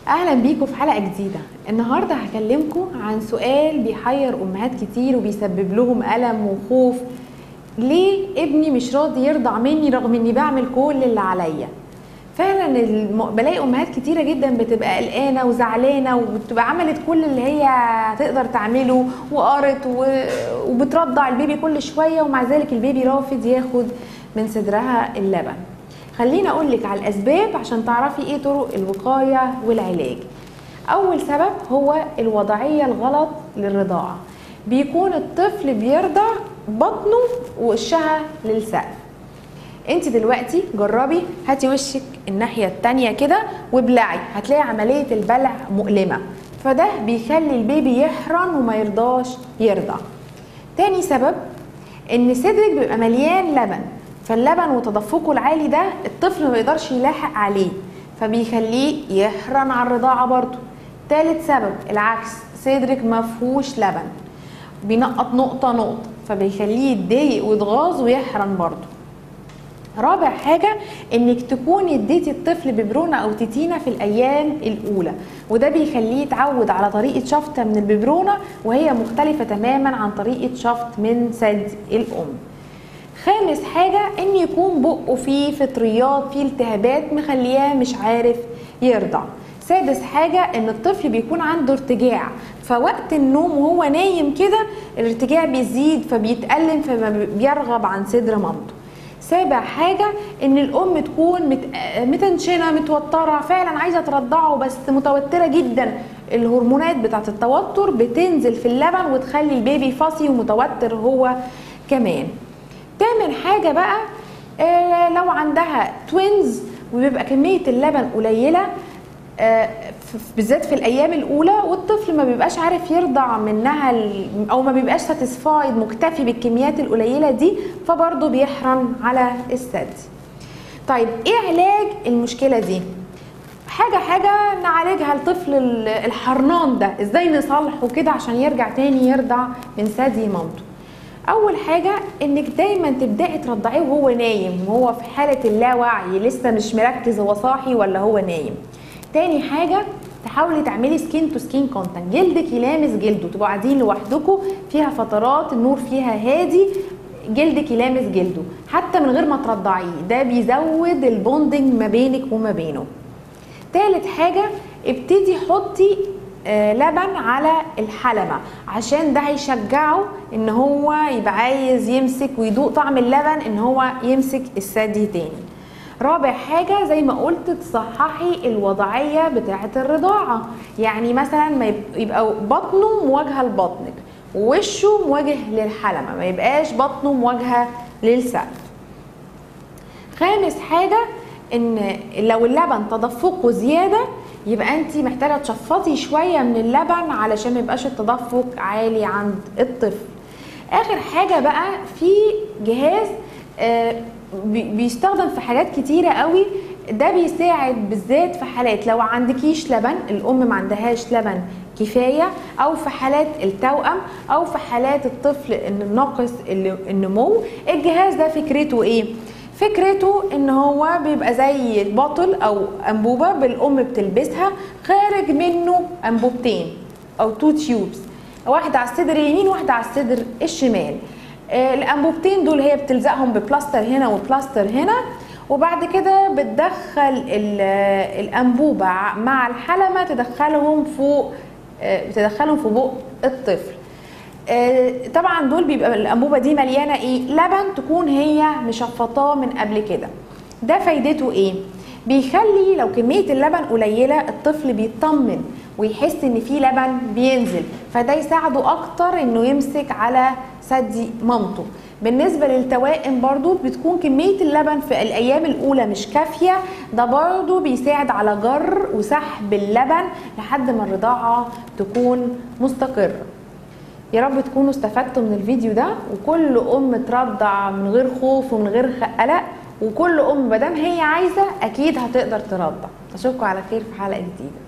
اهلا بيكم في حلقه جديده النهارده هكلمكم عن سؤال بيحير امهات كتير وبيسبب لهم الم وخوف ليه ابني مش راضي يرضع مني رغم اني بعمل كل اللي عليا فعلا الم... بلاقي امهات كتيره جدا بتبقى قلقانه وزعلانه وبتبقى عملت كل اللي هي تقدر تعمله وقرت و... وبترضع البيبي كل شويه ومع ذلك البيبي رافض ياخد من صدرها اللبن خليني اقول لك على الاسباب عشان تعرفي ايه طرق الوقايه والعلاج اول سبب هو الوضعيه الغلط للرضاعه بيكون الطفل بيرضع بطنه ووشها للسقف انت دلوقتي جربي هاتي وشك الناحيه التانية كده وابلعي هتلاقي عمليه البلع مؤلمه فده بيخلي البيبي يحرن وما يرضاش يرضع تاني سبب ان صدرك بيبقى مليان لبن فاللبن وتدفقه العالي ده الطفل ما بيقدرش يلاحق عليه فبيخليه يحرن على الرضاعه برضه تالت سبب العكس صدرك ما فيهوش لبن بينقط نقطه نقطه فبيخليه يتضايق ويتغاظ ويحرن برضه رابع حاجة انك تكوني اديتي الطفل ببرونة او تيتينا في الايام الاولى وده بيخليه يتعود على طريقة شفط من الببرونة وهي مختلفة تماما عن طريقة شفط من ثدي الام خامس حاجة ان يكون بقه فيه فطريات فيه التهابات مخلياه مش عارف يرضع سادس حاجة ان الطفل بيكون عنده ارتجاع فوقت النوم وهو نايم كده الارتجاع بيزيد فبيتألم فما بيرغب عن صدر مامته سابع حاجة ان الام تكون مت... متنشنة متوترة فعلا عايزة ترضعه بس متوترة جدا الهرمونات بتاعت التوتر بتنزل في اللبن وتخلي البيبي فاصي ومتوتر هو كمان تامن حاجة بقى آه لو عندها توينز وبيبقى كمية اللبن قليلة آه بالذات في الايام الاولى والطفل ما بيبقاش عارف يرضع منها او ما بيبقاش ساتيسفايد مكتفي بالكميات القليله دي فبرضه بيحرم على الثدي طيب ايه علاج المشكله دي حاجه حاجه نعالجها الطفل الحرنان ده ازاي نصالحه كده عشان يرجع تاني يرضع من ثدي مامته اول حاجه انك دايما تبداي ترضعيه وهو نايم وهو في حاله اللاوعي لسه مش مركز هو صاحي ولا هو نايم تاني حاجه تحاولي تعملي سكين تو سكين كونتاكت جلدك يلامس جلده تبقوا قاعدين لوحدكم فيها فترات النور فيها هادي جلدك يلامس جلده حتى من غير ما ترضعيه ده بيزود البوندنج ما بينك وما بينه تالت حاجه ابتدي حطي آه لبن على الحلبة عشان ده هيشجعه ان هو يبقى عايز يمسك ويدوق طعم اللبن ان هو يمسك الثدي تاني رابع حاجة زي ما قلت تصححي الوضعية بتاعة الرضاعة يعني مثلا ما يبقى بطنه مواجهة لبطنك ووشه مواجه للحلمة ما يبقاش بطنه مواجهة للسقف خامس حاجة ان لو اللبن تدفقه زيادة يبقى انت محتاجة تشفطي شوية من اللبن علشان ما يبقاش التدفق عالي عند الطفل اخر حاجة بقى في جهاز آه بيستخدم في حاجات كتيرة قوي ده بيساعد بالذات في حالات لو عندكيش لبن الام ما عندهاش لبن كفاية او في حالات التوأم او في حالات الطفل الناقص النمو الجهاز ده فكرته ايه فكرته ان هو بيبقى زي البطل او انبوبة بالام بتلبسها خارج منه انبوبتين او تو تيوبس واحدة على الصدر اليمين واحدة على الصدر الشمال الانبوبتين دول هي بتلزقهم ببلاستر هنا وبلاستر هنا وبعد كده بتدخل الانبوبه مع الحلمه تدخلهم فوق بتدخلهم في بق الطفل طبعا دول بيبقى الانبوبه دي مليانه ايه لبن تكون هي مشفطاه من قبل كده ده فايدته ايه بيخلي لو كميه اللبن قليله الطفل بيطمن ويحس ان في لبن بينزل فده يساعده اكتر انه يمسك على ثدي مامته بالنسبه للتوائم برضو بتكون كميه اللبن في الايام الاولى مش كافيه ده برضو بيساعد على جر وسحب اللبن لحد ما الرضاعه تكون مستقره يا رب تكونوا استفدتوا من الفيديو ده وكل ام ترضع من غير خوف ومن غير قلق وكل ام مادام هي عايزه اكيد هتقدر ترضع اشوفكم على خير في حلقه جديده